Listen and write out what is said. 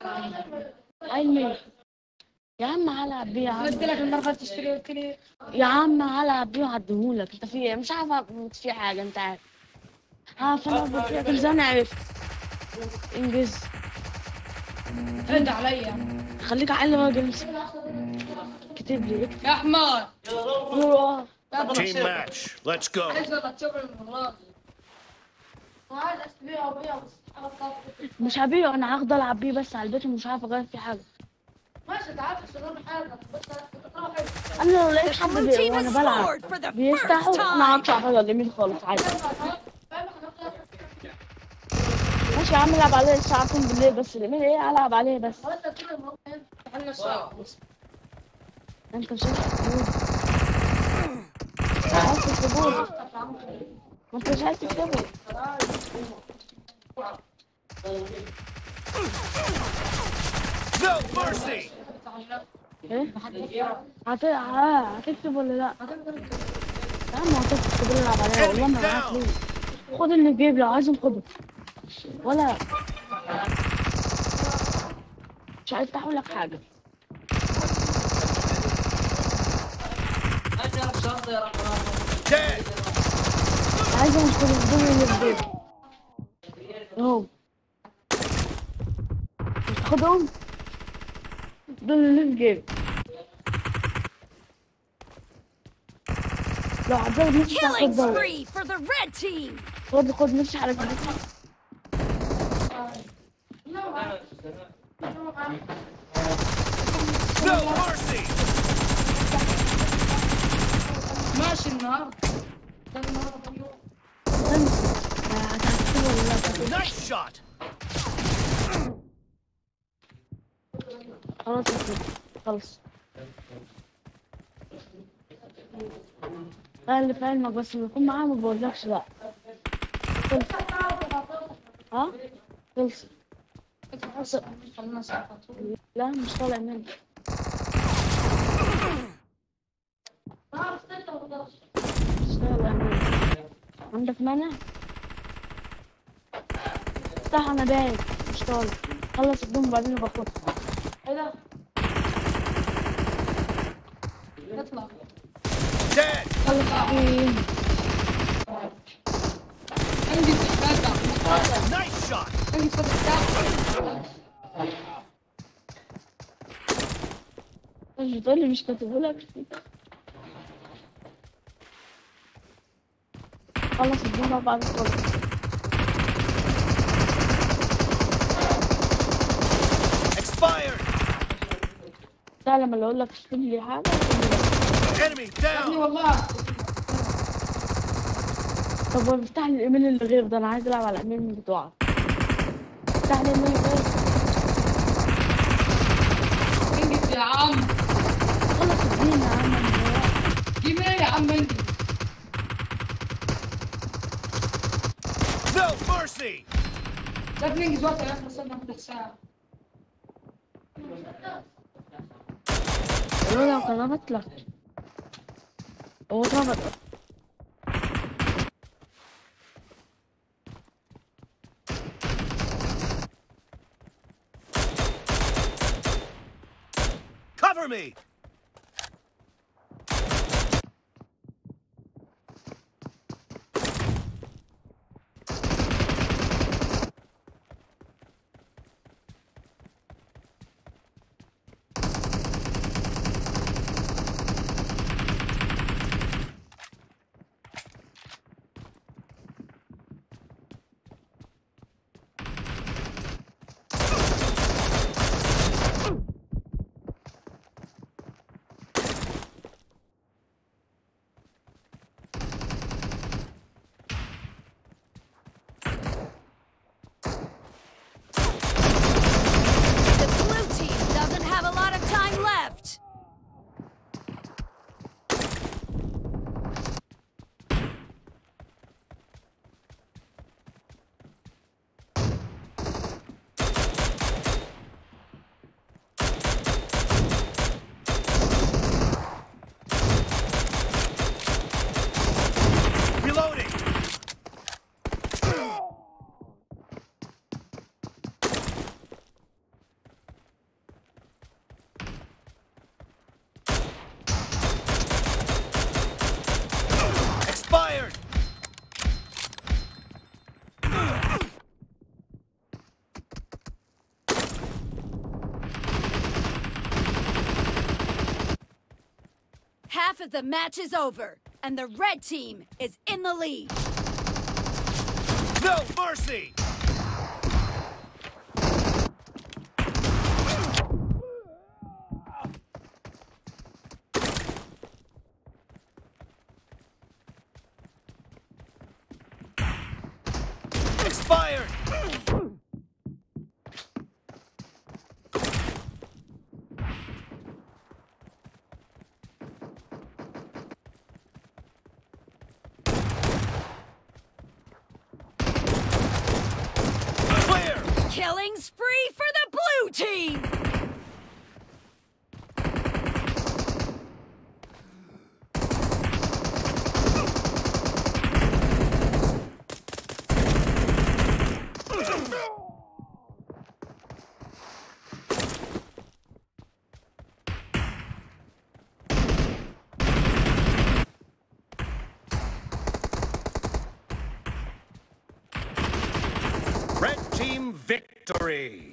علمي يا عم هلعب بيه يا عم قلت لك المره تشتري قلت لي يا عم هلعب بيه وهديهولك انت في ايه مش عارف أعمل في حاجه انت عارف ها فانا قلت لك ازاي انا عرفت انجز رد عليا خليك عقل راجل امسك. كتب لي اكتب يا حمار وراه. Team match. Let's go. عايز ولا تشوفني من والله مش هبيعه انا هاخده العب بيه بس على البيت ومش عارف اغير فيه حاجه ماشي تعال اشتغل حاجه بس انا لو The لقيت حد blue بي... team وانا has بلعب scored for the بيفتحوا first انا time. هطلع بره اليمين خالص عادي ماشي يا عم العب عليه ساعتين بالليل بس اليمين ايه العب عليه بس انت مش هتكتبه عايز تكتبه ما انت مش عايز تكتبه No mercy. ايه هت... ها هتكتب ولا لا يا عم هتكتب اللي العب عليه والله ما معاك ليه خد اللي في جيب لو عايزهم خده ولا مش عايز افتح لك حاجه Dead. عايزهم خدوا دول اللي في جيب اهو مش تاخدهم دول اللي في جيب لو عجبك نفسي Killing تاخد دول spree for the red team. خد خد نفسي على كده No mercy. ماشي النهارده هتكتبه ولا لا Nice shot. خلاص يا سيدي خلاص لا اللي في علمك بس لما يكون معاه ما بقولكش لا خلص ها خلص لا مش طالع مني مش طالع مني عندك مانع افتح انا بايت مش طالع خلص الدم بعدين باخدها ايه ده؟ اطلع Dead. خلص الدم عندي استعداد Nice shot. عندي فتح مش بتقولي مش كاتبهولك خلص الدنيا بعد خالص Expired. ده لما اللي اقول لك اشتري لي حاجه اشتري لي. Enemy يعني down. والله طب هو افتح لي الايميل اللي غير ده انا عايز العب على الايميل بتوعك افتح لي الايميل غير انجز يا عم خلص الدنيا يا عم جيب ايه يا عم انجز No mercy. لا بننجز وقت يا اخي استنى نفتح ساعه والله لو كان ربط لك هو اتربط Cover me. of the match is over, and the red team is in the lead. No mercy! Expired! Clear! Killing spree for the blue team! Red team victory!